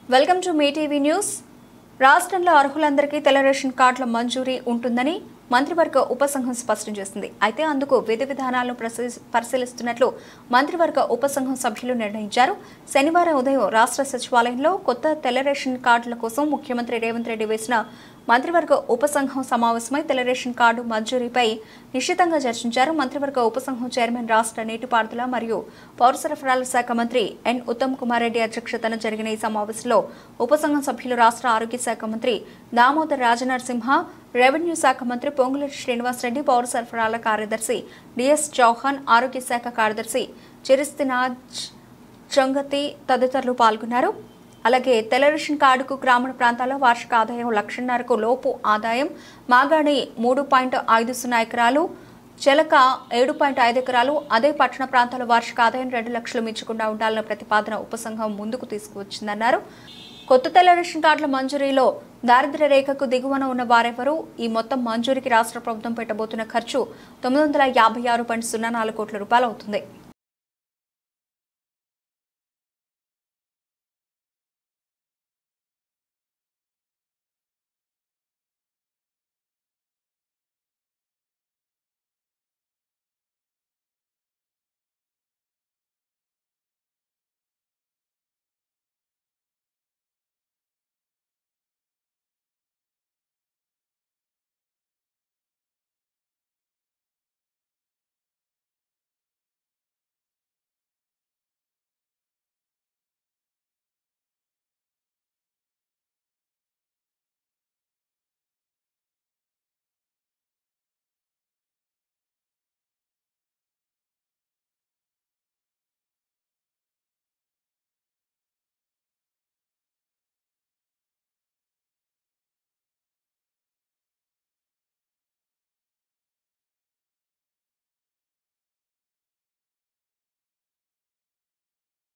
welcome to Mee TV news రాష్ట్రంలో అర్హులందరికీ తెల్ల రేషన్ కార్డుల మంజూరీ ఉంటుందని మంత్రివర్గ ఉపసంఘం స్పష్టం చేసింది అయితే అందుకు విధి విధానాలను ప్రసి- పరిశీలిస్తున్నట్లు మంత్రివర్గ ఉపసంఘం సభ్యులు నిర్ణయించారు శనివారం ఉదయం రాష్ట్ర సచివాలయంలో కొత్త తెల్ల రేషన్ కార్డుల కోసం ముఖ్యమంత్రి రేవంత్ రెడ్డి వేసిన మంత్రివర్గ ఉపసంఘం సమావేశమై తెల్ల రేషన్ కార్డు మంజూరీపై నిశ్చితంగా చర్చించారు మంత్రివర్గ ఉపసంఘం చైర్మన్ రాష్ట్ర నీటిపారుదల మరియు పౌర సరఫరాల శాఖ మంత్రి ఎన్ ఉత్తమ్ కుమార్ రెడ్డి అధ్యక్షతన జరిగిన ఈ సమావేశంలో ఉపసంఘం సభ్యులు రాష్ట్ర ఆరోగ్య శాఖ మంత్రి దామోదర్ రాజనరసింహ రెవెన్యూ శాఖ మంత్రి పొంగులేటి శ్రీనివాసరెడ్డి పౌర సరఫరాల కార్యదర్శి డిఎస్ చౌహాన్ ఆరోగ్య శాఖ కార్యదర్శి చిరిస్తినాజ్ చంగతి తదితరులు పాల్గొన్నారు అలాగే తెల్ల రేషన్ కార్డుకు గ్రామీణ ప్రాంతాల్లో వార్షిక ఆదాయం లక్షన్నరకు లోపు ఆదాయం మాగాణి మూడు పాయింట్ ఐదు సున్నా ఎకరాలు చెలక ఏడు పాయింట్ ఐదు ఎకరాలు అదే పట్టణ ప్రాంతాల వార్షిక ఆదాయం రెండు లక్షలు మించకుండా ఉండాలన్న ప్రతిపాదన ఉపసంఘం ముందుకు తీసుకువచ్చిందన్నారు కొత్త తెల్ల రేషన్ కార్డుల మంజూరీలో దారిద్ర్య రేఖకు దిగువన ఉన్న వారెవరూ ఈ మొత్తం మంజూరీకి రాష్ట్ర ప్రభుత్వం పెట్టబోతున్న ఖర్చు తొమ్మిది వందల యాభై ఆరు పాయింట్ సున్నా నాలుగు కోట్ల రూపాయలు అవుతుంది